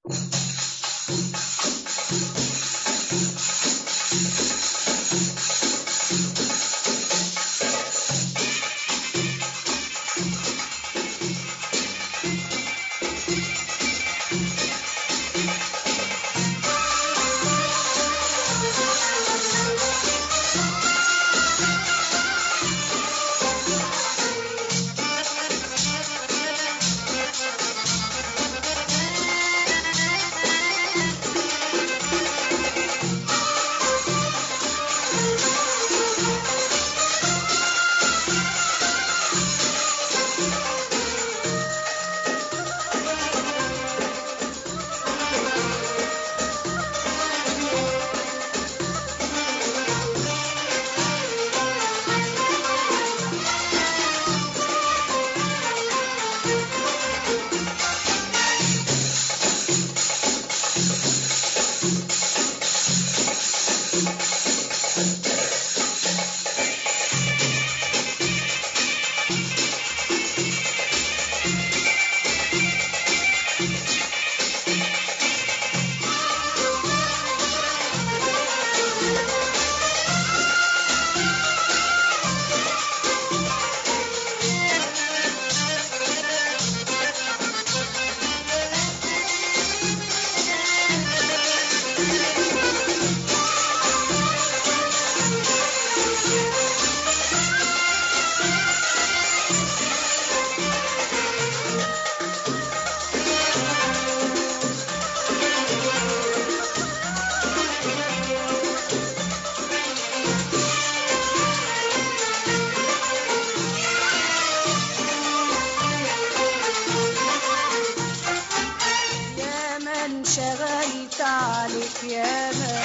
يا من شغلت عليك يا ما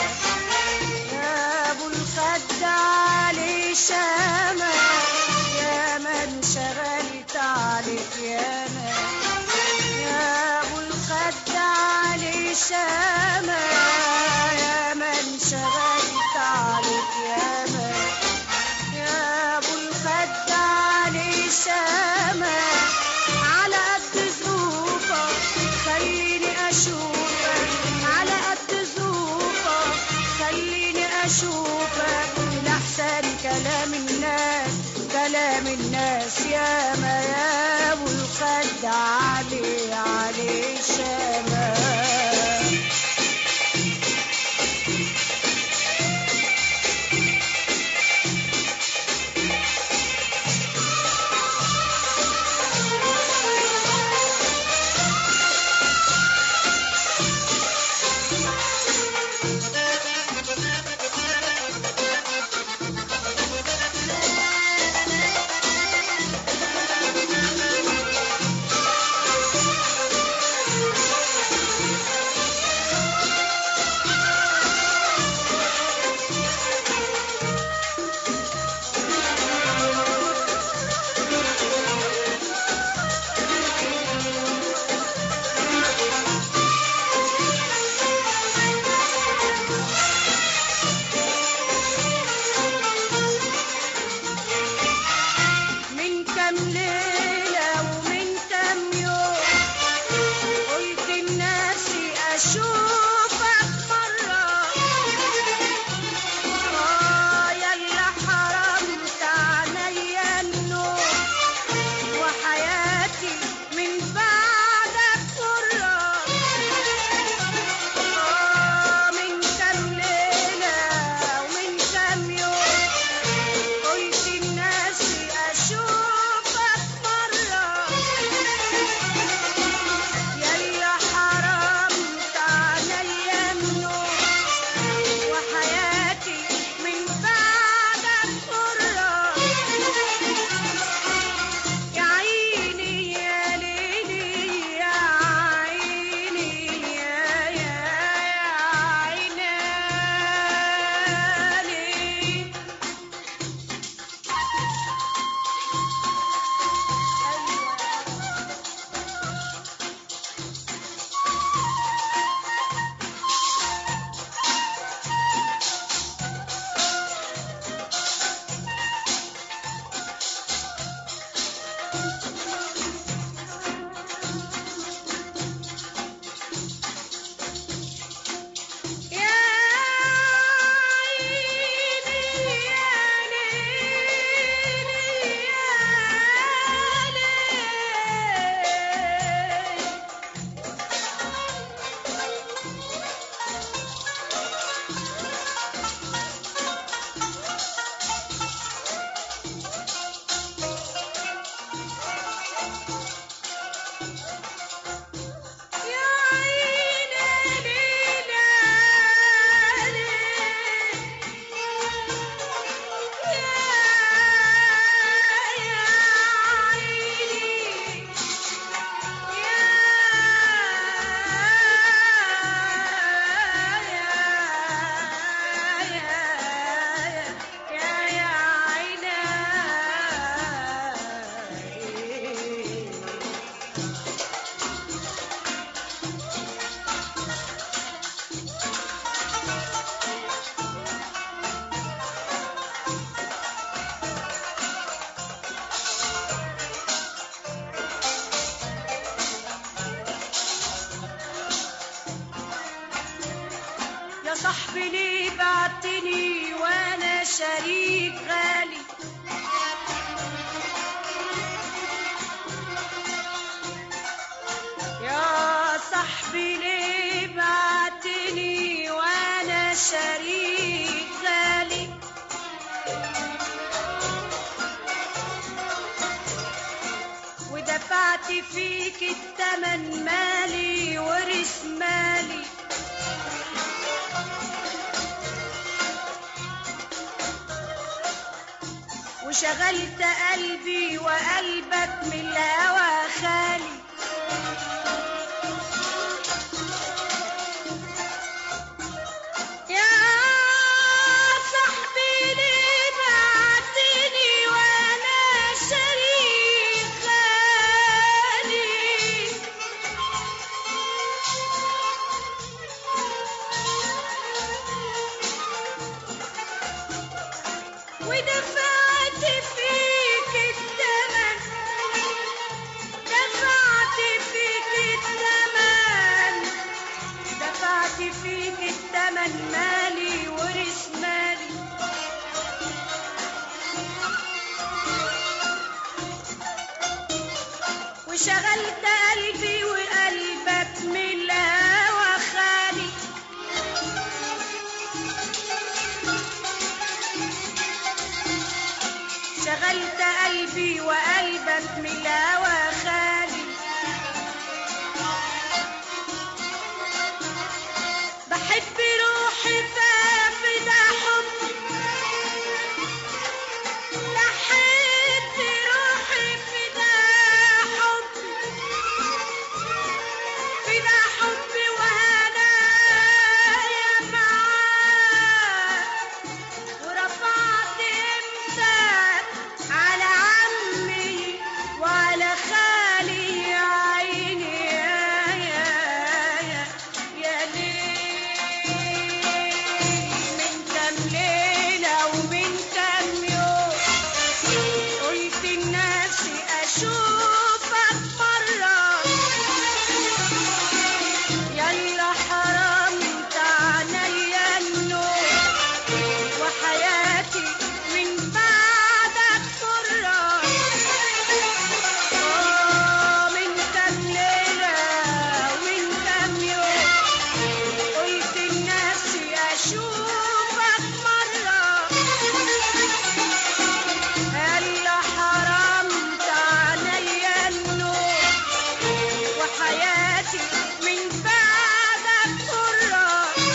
يا ابو الخد علي شامة يا من شغلت عليك يا ما يا ابو الخد علي شامة يا من شغلت عليك يا ما يا ابو الخد علي شامة على قد ظروفك خليني اشوفك على قد ظروفك خليني اشوفك لحسن كلام الناس صاحبي ليه بعتني وانا شريك غالي يا صاحبي ليه بعتني وانا شريك غالي ودفعت فيك التمن مالي ورث مالي وشغلت قلبي وقلبك من الهوى خالي يا صاحبي ليه بعتني وانا شريك غالي ودفعت فيك الثمن دفعت فيك الثمن دفعت فيك الثمن مالي ورث مالي وشغلت قلبي وقلبك من الهوى خالي شغلت قلبي وقلبك من الهوى خالي بحب روحي فافدا حب بحب روحي فدا حب فدا حب وهنايا معاك ورفعت امسك على عمي وعلى خالي يا عيني يا يا يا يا ليل من كام ليلة ومن كام يوم قلت لنفسي أشوفك مرة يلا حرمت عليا النوم وحياتي من بعدك مرة آه من كام ليلة ومن كام يوم قلت لنفسي أشوفك مرة هلا حرمت عليا النوم وحياتي من بعدك مرة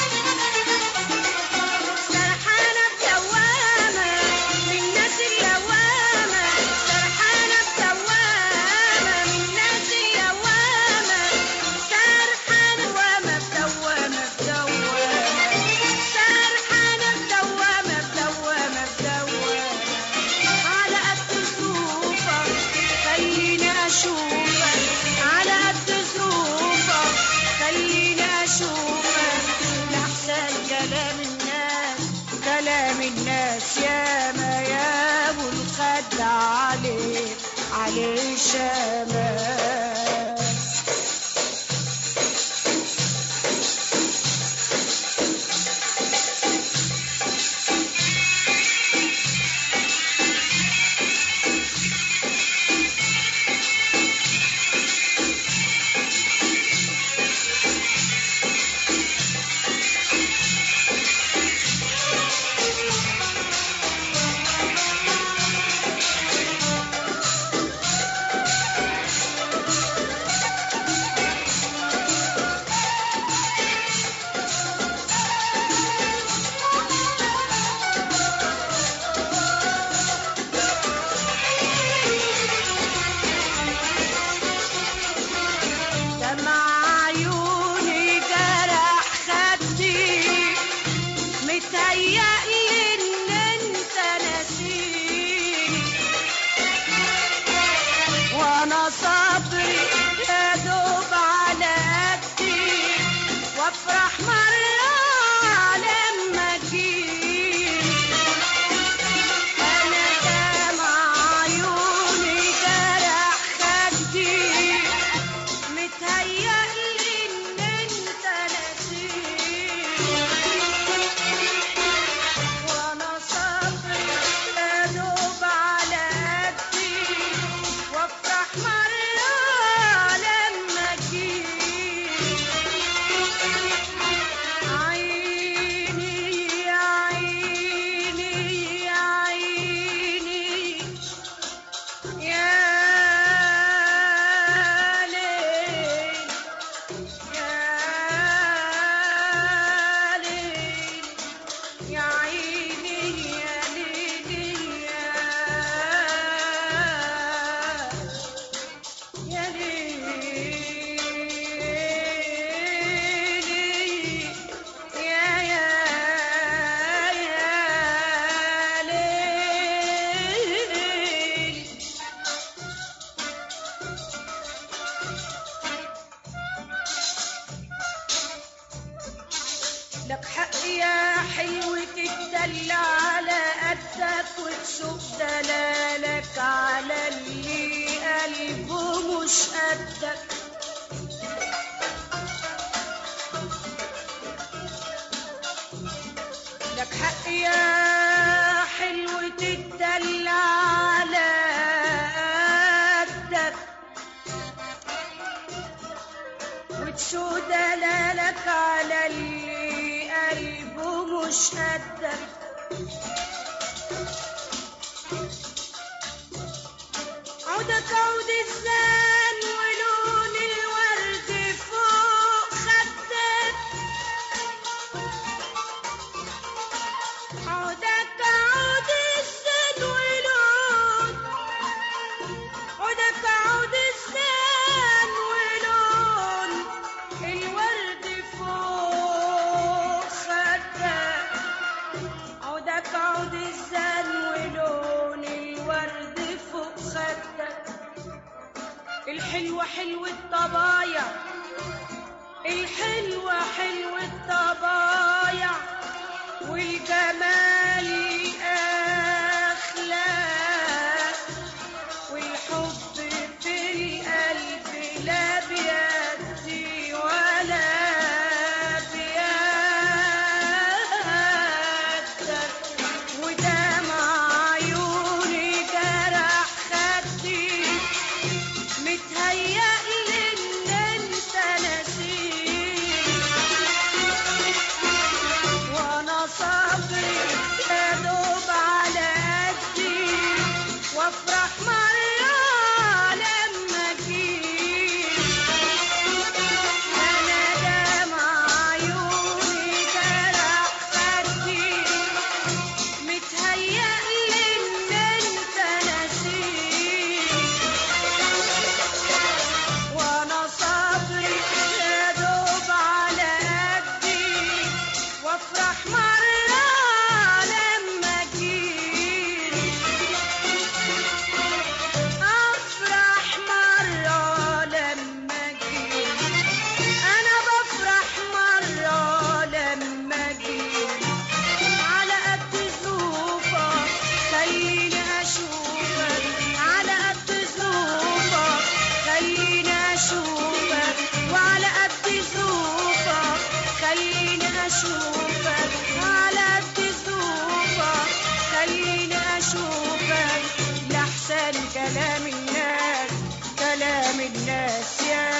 سرحانة بدوامة من ناس اللوامة سرحانة بدوامة من ناس اللوامة سرحانة دوامة بدوامة بدوامة سرحانة بدوامة بدوامة بدوامة على قد ظروفك خليني أشوفك على قد ظروفك خليني أشوفك لأحسن كلام الناس كلام الناس يا ما يا أبو الخد عليه عليه شمال لك حق يا حلو تتدلع على قدك وتشوف دلالك على اللي قلبه مش قدك لك حق يا حلو تتدلع على قدك وتشو دلالك على اللي قلبه مش قدك عودك عود الزان ولون الورد فوق خدك عودك عود الزان ولون عودك عود الزان ولون الورد فوق خدك عودك عود الزان ولون الورد فوق خدك الحلوة حلو الطبايع الحلوة حلو الطبايع والجمال أخلاق والحب في القلب لا بيدي ولا بيدك ودمع عيوني جرح خدي متهيألي إن أنت نسيت وانا صبري يا دوب على قدي وافرح مرة لما جيت انا دمع عيوني جرح خدي متهيألي ان انت نسيت وانا صبري يا دوب على قدي وافرح مرة لما جيت افرح مرة لما جيت انا بفرح مرة لما جيت على قد ظروفك خليني اشوفك على قد ظروفك خليني اشوفك وعلى قد ظروفك خليني اشوفك على قد ظروفك خليني اشوفك لاحسن كلام الناس كلام الناس يا